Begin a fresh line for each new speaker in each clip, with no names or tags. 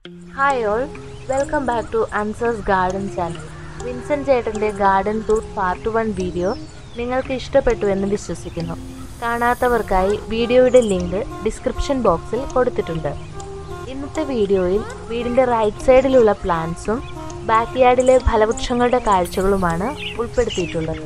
hi all welcome back to Ansers garden channel Vincent ചേട്ടൻ്റെ garden tour part one video നിങ്ങൾക്ക് ഇഷ്ടപ്പെട്ടു എന്ന് വിശ്വസിക്കുന്നു കാണാത്തവർക്കായി വീഡിയോയുടെ ലിങ്ക് ഡിസ്ക്രിപ്ഷൻ ബോക്സിൽ കൊടുത്തിട്ടുണ്ട് ഇന്നത്തെ വീഡിയോയിൽ വീടിൻ്റെ റൈറ്റ് സൈഡിലുള്ള പ്ലാന്റ്സും ബാക്ക് യാർഡിലെ ഫലവൃക്ഷങ്ങളുടെ കാഴ്ചകളുമാണ് ഉൾപ്പെടുത്തിയിട്ടുള്ളത്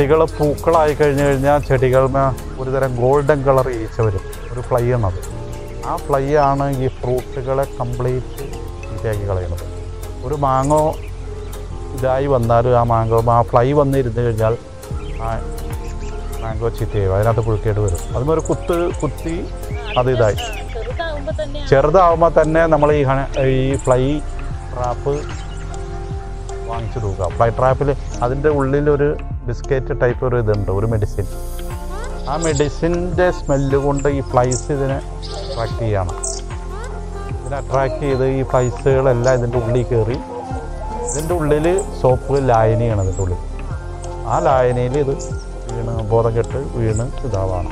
ചെടികൾ പൂക്കളായി കഴിഞ്ഞ് കഴിഞ്ഞാൽ ചെടികളിന് ഒരുതരം ഗോൾഡൻ കളർ ഈച്ച വരും ഒരു ഫ്ലൈ എന്നത് ആ ഫ്ലൈ ആണ് ഈ ഫ്രൂട്ടുകളെ കംപ്ലീറ്റ് ചീത്തയാക്കി കളയുന്നത് ഒരു മാങ്ങോ ഇതായി വന്നാലും ആ മാങ്കോ ആ ഫ്ലൈ വന്നിരുന്ന് കഴിഞ്ഞാൽ ആ മാങ്കോ ചീത്തയാവും അതിനകത്ത് പുഴുക്കേട് വരും അതും ഒരു കുത്ത് കുത്തി അത് ഇതായി
ചെറുതാകുമ്പോ തന്നെ
ചെറുതാവുമ്പോൾ തന്നെ നമ്മൾ ഈ ഹണ ഈ ഫ്ലൈ ട്രാപ്പ് വാങ്ങിച്ചു തൂക്കുക ഫ്ലൈ ട്രാപ്പിൽ അതിൻ്റെ ഉള്ളിലൊരു ബിസ്ക്കറ്റ് ടൈപ്പ് ഒരു ഇതുണ്ട് ഒരു മെഡിസിൻ ആ മെഡിസിൻ്റെ സ്മെല്ല് കൊണ്ട് ഈ ഫ്ലൈസ് ഇതിനെ അട്രാക്ട് ചെയ്യണം ഇതിനെ അട്രാക്ട് ചെയ്ത് ഈ ഫ്ലൈസുകളെല്ലാം ഇതിൻ്റെ ഉള്ളിൽ കയറി ഇതിൻ്റെ ഉള്ളിൽ സോപ്പ് ലായനിയാണ് ഇതിൻ്റെ ഉള്ളിൽ ആ ലായനിയിൽ ഇത് വീണ് ബോധം കെട്ട് വീണ് ഇതാവാണ്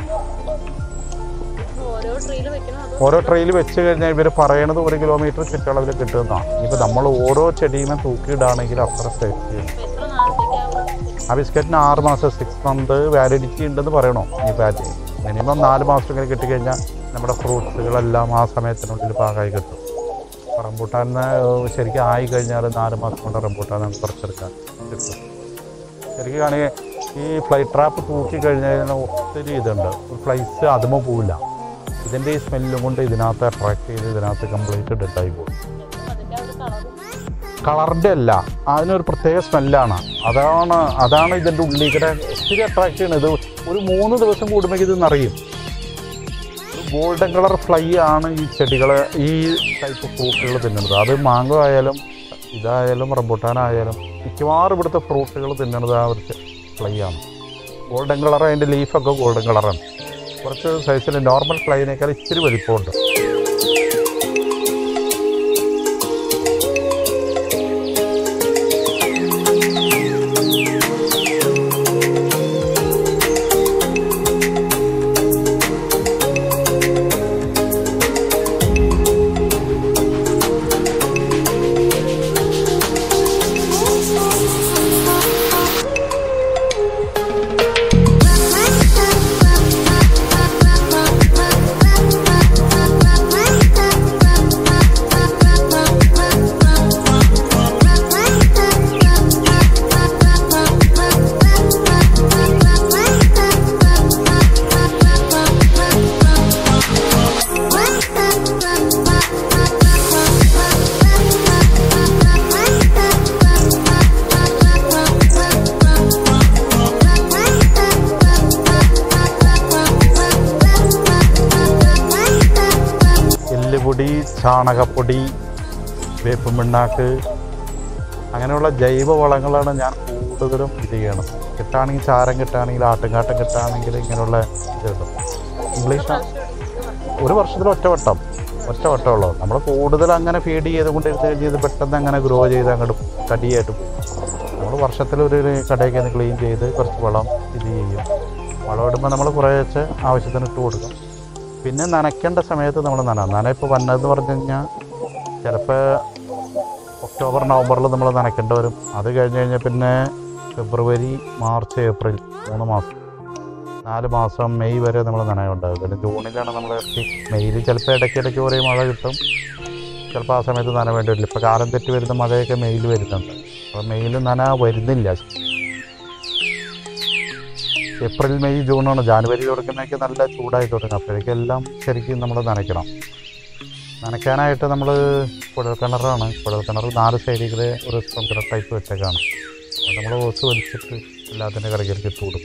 ഓരോ ട്രീയിൽ വെക്കണം അതോ
ഓരോ ട്രെയിൽ വെച്ച് കഴിഞ്ഞാൽ ഇവർ പറയണത് ഒരു കിലോമീറ്റർ ചുറ്റളവിൽ കിട്ടുന്നതാണ് ഇനിയിപ്പോൾ നമ്മൾ ഓരോ ചെടിയുമേ തൂക്കിയിടുകയാണെങ്കിൽ അത്ര സേഫ്റ്റി ഉണ്ട്
ഇപ്പൊ എത്ര നാളത്തേക്കാവും
ആ ബിസ്ക്കറ്റിന് ആറ് മാസം സിക്സ് മന്ത് വാലിഡിറ്റി ഉണ്ടെന്ന് പറയണോ ഇനിയിപ്പോൾ മിനിമം നാല് മാസമെങ്കിലും കിട്ടിക്കഴിഞ്ഞാൽ നമ്മുടെ ഫ്രൂട്ട്സുകളെല്ലാം ആ സമയത്തിനുള്ളിൽ പാകമായി കിട്ടും അപ്പോൾ റംബൂട്ടാൻ ശരിക്കും ആയി കഴിഞ്ഞാൽ നാല് മാസം കൊണ്ട് റംബൂട്ടാൻ നമുക്ക് പറിച്ചെടുക്കാൻ കിട്ടും ശരിക്കും ആണെങ്കിൽ ഈ ഫ്ലൈ ട്രാപ്പ് തൂക്കി കഴിഞ്ഞാൽ ഒത്തിരി ഇതുണ്ട് ഫ്ലൈസ് അതുമോ പോവില്ല ഇതിൻ്റെ ഈ സ്മെല്ലും കൊണ്ട് ഇതിനകത്ത് അട്രാക്ട് ചെയ്ത് ഇതിനകത്ത് കംപ്ലീറ്റ് ഡെഡായി പോകും
അതിന്റെ ആ ഒരു കളർ
കളറിൻ്റെ അല്ല അതിനൊരു പ്രത്യേക സ്മെല്ലാണ് അതാണ് അതാണ് ഇതിൻ്റെ ഉള്ളിൽ കൂടെ ഒത്തിരി അട്രാക്ട് ചെയ്യണത് ഇത് ഒരു മൂന്ന് ദിവസം കൂടുമ്പോൾ ഇത് നിറയും ഒരു ഗോൾഡൻ കളർ ഫ്ലൈ ആണ് ഈ ചെടികൾ ഈ ടൈപ്പ് ഫ്രൂട്ടുകൾ തിന്നുന്നത് അത് മാങ്കോ ആയാലും ഇതായാലും റംബുട്ടാനായാലും മിക്കവാറും ഇവിടുത്തെ ഫ്രൂട്ടുകൾ തിന്നുന്നത് ആ ഒരു ഫ്ലൈ ആണ് ഗോൾഡൻ കളർ അതിൻ്റെ ലീഫൊക്കെ ഗോൾഡൻ കളറാണ് കുറച്ച് സൈസിൽ നോർമൽ ഫ്ലൈനേക്കാൾ ഇച്ചിരി വലിപ്പമുണ്ട് എല്ലുപൊടി ചാണകപ്പൊടി വേപ്പും പിണ്ണാക്ക് അങ്ങനെയുള്ള ജൈവ വളങ്ങളാണ് ഞാൻ കൂടുതലും ഇത് ചെയ്യണം കിട്ടുകയാണെങ്കിൽ ചാരം കിട്ടുകയാണെങ്കിൽ ആട്ടുംകാട്ടം കിട്ടുകയാണെങ്കിൽ ഇങ്ങനെയുള്ള ഇത് കിട്ടും ഇംഗ്ലീഷ് ഒരു വർഷത്തിൽ ഒറ്റ വട്ടം ഒറ്റ വട്ടമുള്ളൂ നമ്മൾ കൂടുതൽ അങ്ങനെ ഫീഡ് ചെയ്തുകൊണ്ടിരുന്ന് കഴിഞ്ഞ് ഇത് പെട്ടെന്ന് അങ്ങനെ ഗ്രോ ചെയ്ത് അങ്ങോട്ട് തടിയായിട്ട് പോകും നമ്മൾ വർഷത്തിൽ ഒരു കടയൊക്കെ ഒന്ന് ക്ലീൻ ചെയ്ത് കുറച്ച് വളം ഇത് ചെയ്യും വളം ഇടുമ്പോൾ നമ്മൾ കുറേശ്ശെ ആവശ്യത്തിന് ഇട്ട് കൊടുക്കും പിന്നെ നനയ്ക്കേണ്ട സമയത്ത് നമ്മൾ നന നന ഇപ്പോൾ വന്നതെന്ന് പറഞ്ഞു കഴിഞ്ഞാൽ ചിലപ്പോൾ ഒക്ടോബർ നവംബറിൽ നമ്മൾ നനയ്ക്കേണ്ടി വരും അത് കഴിഞ്ഞ് കഴിഞ്ഞാൽ പിന്നെ ഫെബ്രുവരി മാർച്ച് ഏപ്രിൽ മൂന്ന് മാസം നാല് മാസം മെയ് വരെ നമ്മൾ നനയുണ്ടാകും പിന്നെ ജൂണിലാണ് നമ്മൾ ഇറക്കി മെയ്യിൽ ചിലപ്പോൾ ഇടയ്ക്കിടയ്ക്ക് കുറേ മഴ കിട്ടും ചിലപ്പോൾ ആ സമയത്ത് നന വേണ്ടി വരില്ല ഇപ്പോൾ കാലം തെറ്റി വരുന്ന മഴയൊക്കെ മെയ്യിൽ വരുന്നുണ്ട് അപ്പോൾ മെയ്യിൽ നന വരുന്നില്ല ഏപ്രിൽ മെയ് ജൂണാണ് ജാനുവരി തുടങ്ങുന്നതൊക്കെ നല്ല ചൂടായി തുടങ്ങും അപ്പോഴേക്കും എല്ലാം ശരിക്കും നമ്മൾ നനയ്ക്കണം നനയ്ക്കാനായിട്ട് നമ്മൾ കുഴൽക്കിണറാണ് കുഴൽക്കിണർ നാല് സൈഡിൽ കൂടെ ഒരു സ്പ്രിങ്കലർ ടൈപ്പ് വെച്ചേക്കാണ് അപ്പോൾ നമ്മൾ ഓസ് വലിച്ചിട്ട് എല്ലാത്തിൻ്റെ കടക്കിലേക്ക് ഇട്ട് കൊടുക്കും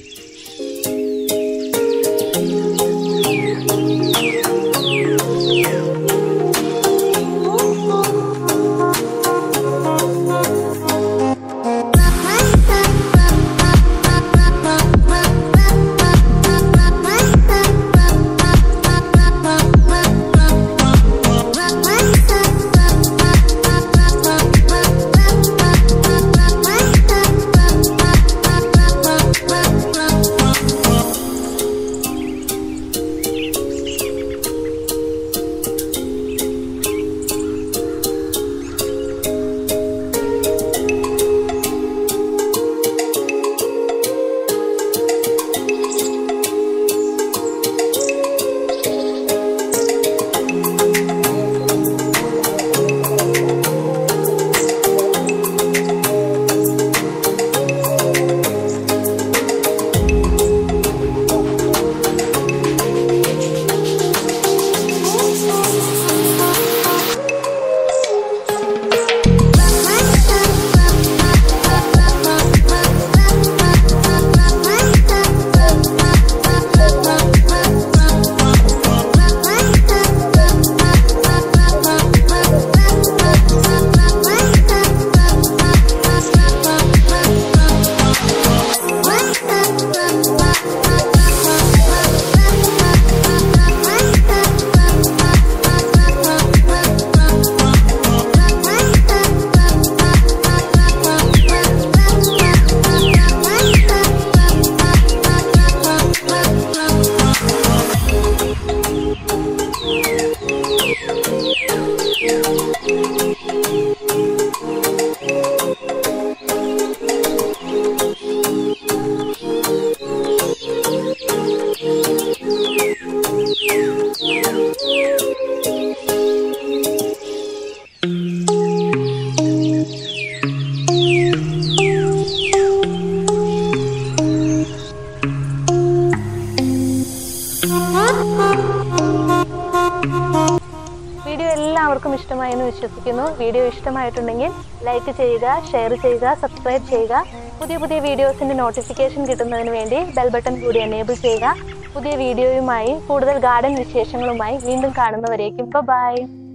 ഇഷ്ടമായെന്ന് വിശ്വസിക്കുന്നു വീഡിയോ ഇഷ്ടമായിട്ടുണ്ടെങ്കിൽ ലൈക്ക് ചെയ്യുക ഷെയർ ചെയ്യുക സബ്സ്ക്രൈബ് ചെയ്യുക പുതിയ പുതിയ വീഡിയോസിൻ്റെ നോട്ടിഫിക്കേഷൻ കിട്ടുന്നതിന് വേണ്ടി ബെൽ ബട്ടൺ കൂടി എനേബിൾ ചെയ്യുക പുതിയ വീഡിയോയുമായി കൂടുതൽ ഗാർഡൻ വിശേഷങ്ങളുമായി വീണ്ടും കാണുന്നവരേക്കും ബൈ